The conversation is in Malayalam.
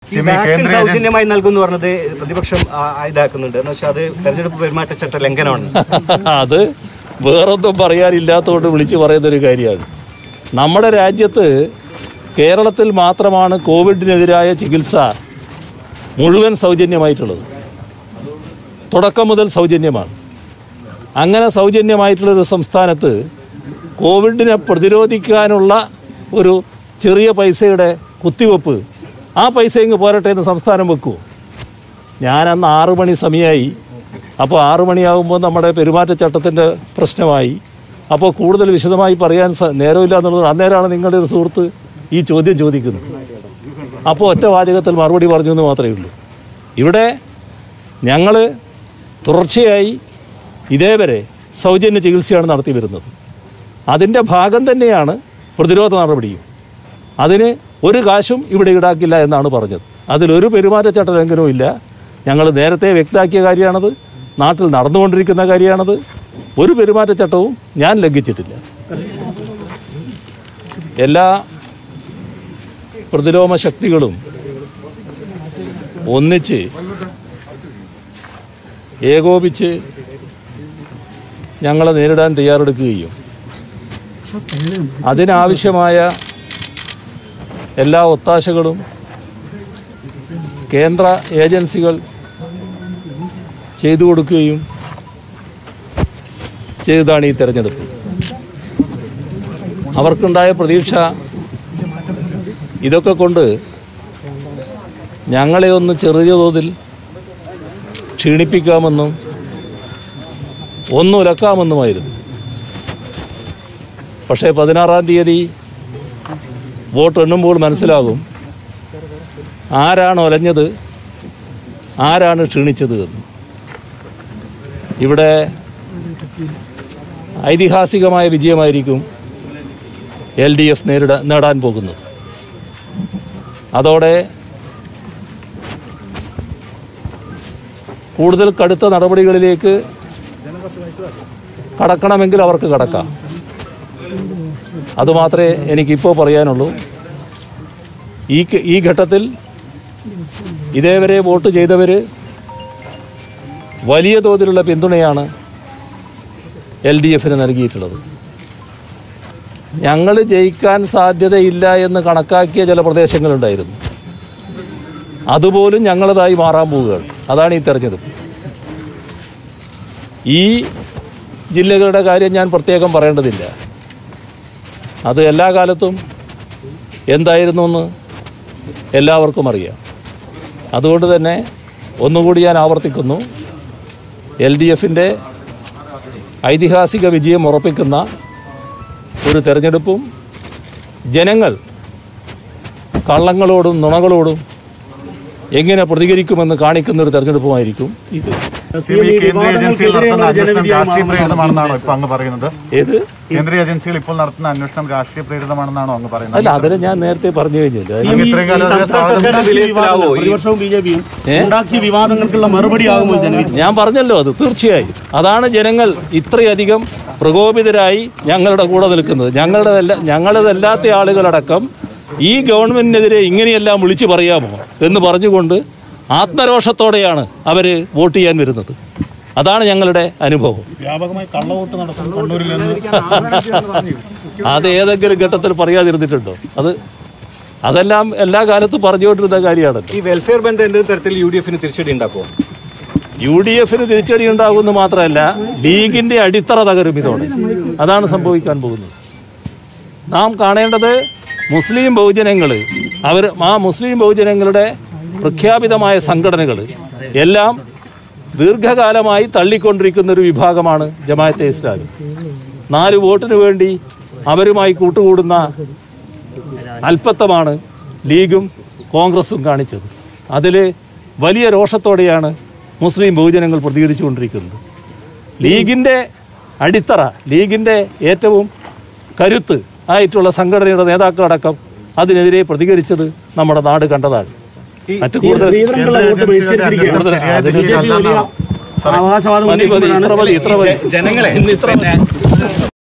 ഈ വാക്സിൻ സൗജന്യമായി നൽകുമെന്ന് പറഞ്ഞത് പ്രതിപക്ഷം ആ, ഇതാക്കുന്നുണ്ട് എന്ന് വെച്ചാൽ അത് തെരഞ്ഞെടുപ്പ് പെരുമാറ്റച്ചട്ട ലംഘനമാണ് അത് വേറൊന്നും പറയാനില്ലാത്തതുകൊണ്ട് വിളിച്ചു പറയുന്നൊരു കാര്യമാണ് നമ്മുടെ രാജ്യത്ത് കേരളത്തിൽ മാത്രമാണ് കോവിഡിനെതിരായ ചികിത്സ മുഴുവൻ സൗജന്യമായിട്ടുള്ളത് തുടക്കം മുതൽ സൗജന്യമാണ് അങ്ങനെ സൗജന്യമായിട്ടുള്ളൊരു സംസ്ഥാനത്ത് കോവിഡിനെ പ്രതിരോധിക്കാനുള്ള ഒരു ചെറിയ പൈസയുടെ കുത്തിവെപ്പ് ആ പൈസ ഇങ്ങ് പോരട്ടെ എന്ന് സംസ്ഥാനം വെക്കുമോ ഞാനന്ന് ആറു മണി സമയമായി അപ്പോൾ ആറു മണിയാകുമ്പോൾ നമ്മുടെ പെരുമാറ്റച്ചട്ടത്തിൻ്റെ പ്രശ്നമായി അപ്പോൾ കൂടുതൽ വിശദമായി പറയാൻ സ- നേരമില്ല എന്നുള്ളത് അന്നേരമാണ് നിങ്ങളുടെ ഒരു സുഹൃത്ത് ഈ ചോദ്യം ചോദിക്കുന്നത് അപ്പോൾ ഒറ്റ വാചകത്തിൽ മറുപടി പറഞ്ഞു എന്ന് മാത്രമേ ഉള്ളൂ ഇവിടെ ഞങ്ങൾ തുടർച്ചയായി ഇതേവരെ സൗജന്യ ചികിത്സയാണ് നടത്തി വരുന്നത് അതിൻ്റെ ഭാഗം തന്നെയാണ് പ്രതിരോധ നടപടിയും അതിന് ഒരു കാശും ഇവിടെ ഈടാക്കില്ല എന്നാണ് പറഞ്ഞത് അതിലൊരു പെരുമാറ്റച്ചട്ട ലംഘനവും ഇല്ല ഞങ്ങൾ നേരത്തെ വ്യക്തമാക്കിയ കാര്യമാണത് നാട്ടിൽ നടന്നുകൊണ്ടിരിക്കുന്ന കാര്യമാണത് ഒരു പെരുമാറ്റച്ചട്ടവും ഞാൻ ലംഘിച്ചിട്ടില്ല എല്ലാ പ്രതിലോമ ശക്തികളും ഒന്നിച്ച് ഏകോപിച്ച് ഞങ്ങളെ നേരിടാൻ തയ്യാറെടുക്കുകയും അതിനാവശ്യമായ എല്ലാ ഒത്താശകളും കേന്ദ്ര ഏജൻസികൾ ചെയ്തു കൊടുക്കുകയും ചെയ്തതാണ് ഈ തെരഞ്ഞെടുപ്പ് അവർക്കുണ്ടായ പ്രതീക്ഷ ഇതൊക്കെ കൊണ്ട് ഞങ്ങളെ ഒന്ന് ചെറിയ തോതിൽ ക്ഷീണിപ്പിക്കാമെന്നും ഒന്നുലക്കാമെന്നുമായിരുന്നു പക്ഷേ പതിനാറാം തീയതി വോട്ട് എണ്ണുമ്പോൾ മനസ്സിലാകും ആരാണ് ഒലഞ്ഞത് ആരാണ് ക്ഷീണിച്ചത് എന്ന് ഇവിടെ ഐതിഹാസികമായ വിജയമായിരിക്കും എൽ ഡി എഫ് നേരിടാൻ നേടാൻ പോകുന്നത് അതോടെ കൂടുതൽ കടുത്ത നടപടികളിലേക്ക് കടക്കണമെങ്കിൽ അവർക്ക് കടക്കാം അതുമാത്രമേ എനിക്കിപ്പോൾ പറയാനുള്ളൂ ഈ ക- ഈ ഘട്ടത്തിൽ ഇതേവരെ വോട്ട് ചെയ്തവർ വലിയ തോതിലുള്ള പിന്തുണയാണ് എൽ ഡി എഫിന് നൽകിയിട്ടുള്ളത് ഞങ്ങൾ ജയിക്കാൻ സാധ്യതയില്ല എന്ന് കണക്കാക്കിയ ചില പ്രദേശങ്ങളുണ്ടായിരുന്നു അതുപോലും ഞങ്ങളതായി മാറാൻ പോവുകയാണ് അതാണ് ഈ തെരഞ്ഞെടുപ്പ് ഈ ജില്ലകളുടെ കാര്യം ഞാൻ പ്രത്യേകം പറയേണ്ടതില്ല അത് എല്ലാ കാലത്തും എന്തായിരുന്നു എന്ന് എല്ലാവർക്കും അറിയാം അതുകൊണ്ട് തന്നെ ഒന്നുകൂടി ഞാൻ ആവർത്തിക്കുന്നു എൽ ഡി എഫിൻ്റെ ഐതിഹാസിക വിജയം ഉറപ്പിക്കുന്ന ഒരു തെരഞ്ഞെടുപ്പും ജനങ്ങൾ കള്ളങ്ങളോടും നുണകളോടും എങ്ങനെ പ്രതികരിക്കുമെന്ന് കാണിക്കുന്ന ഒരു തെരഞ്ഞെടുപ്പുമായിരിക്കും ഇത് സി ബി കേന്ദ്ര ഏജൻസികൾ നടത്തുന്ന അന്വേഷണം രാഷ്ട്രീയ പ്രേരിതമാണെന്നാണോ ഇപ്പൊ അങ്ങ് പറയുന്നത് ഏത് കേന്ദ്ര ഏജൻസികൾ ഇപ്പോൾ നടത്തുന്ന അന്വേഷണം രാഷ്ട്രീയ പ്രേരിതമാണെന്നാണോ അങ്ങ് പറയുന്നത് അല്ല അതിന് ഞാൻ നേരത്തെ പറഞ്ഞു കഴിഞ്ഞില്ല അങ്ങ് ഇത്രയും കാലം അതിനെ സംസ്ഥാന സ്വാഗതം സർക്കാരിന്റെ വിലയിരുത്തലാവോ ഈ പ്രതിപക്ഷവും ബി ജെ പിയും ഉണ്ടാക്കിയ വിവാദങ്ങൾക്കുള്ള മറുപടി ആകുമോ ജനവിധി ഞാൻ പറഞ്ഞല്ലോ അത് തീർച്ചയായും അതാണ് ജനങ്ങൾ ഇത്രയധികം പ്രകോപിതരായി ഞങ്ങളുടെ കൂടെ നിൽക്കുന്നത് ഞങ്ങളുടെതല്ല ഞങ്ങളുടേതല്ലാത്ത ആളുകളടക്കം ഈ ഗവൺമെന്റിനെതിരെ ഇങ്ങനെയെല്ലാം വിളിച്ചു പറയാമോ എന്ന് പറഞ്ഞുകൊണ്ട് ആത്മരോഷത്തോടെയാണ് അവർ വോട്ട് ചെയ്യാൻ വരുന്നത് അതാണ് ഞങ്ങളുടെ അനുഭവം വ്യാപകമായി കള്ളവോട്ട് നടത്തുന്നു കണ്ണൂരിൽ അത് ഏതെങ്കിലും ഘട്ടത്തിൽ പറയാതിരുന്നിട്ടുണ്ടോ അത് അതെല്ലാം എല്ലാ കാലത്തും പറഞ്ഞുകൊണ്ടിരുന്ന കാര്യമാണല്ലോ ഈ വെൽഫെയർ ബന്ധം എന്തെങ്കിലും തരത്തിൽ യു ഡി എഫിന് തിരിച്ചടി ഉണ്ടാക്കുമോ യു ഡി എഫിന് തിരിച്ചടി ഉണ്ടാകുമെന്ന് മാത്രമല്ല ലീഗിന്റെ അടിത്തറ തകരും ഇതോടെ അതാണ് സംഭവിക്കാൻ പോകുന്നത് നാം കാണേണ്ടത് മുസ്ലിം ബഹുജനങ്ങൾ അവർ ആ മുസ്ലിം ബഹുജനങ്ങളുടെ പ്രഖ്യാപിതമായ സംഘടനകൾ എല്ലാം ദീർഘകാലമായി തള്ളിക്കൊണ്ടിരിക്കുന്ന ഒരു വിഭാഗമാണ് ജമാഅത്തെ ഇസ്ലാമി നാല് വോട്ടിന് വേണ്ടി അവരുമായി കൂട്ടുകൂടുന്ന അല്പത്തമാണ് ലീഗും കോൺഗ്രസും കാണിച്ചത് അതിൽ വലിയ രോഷത്തോടെയാണ് മുസ്ലിം ബഹുജനങ്ങൾ പ്രതികരിച്ചുകൊണ്ടിരിക്കുന്നത് ലീഗിൻ്റെ അടിത്തറ ലീഗിൻ്റെ ഏറ്റവും കരുത്ത് ആയിട്ടുള്ള സംഘടനയുടെ നേതാക്കളടക്കം അതിനെതിരെ പ്രതികരിച്ചത് നമ്മുടെ നാട് കണ്ടതാണ് മറ്റു കൂടുതൽ ശ്രീധരനുള്ള വോട്ട് ബഹിഷ്കരിച്ചിരിക്കുകയാണ് കൂടുതൽ അതിന് ബി ജെ പി വലിയ അവകാശവാദം മതി മതി ഇത്ര മതി ഇത്ര മതി ജനങ്ങളെ ഇന്ന് ഇത്ര പിന്നെ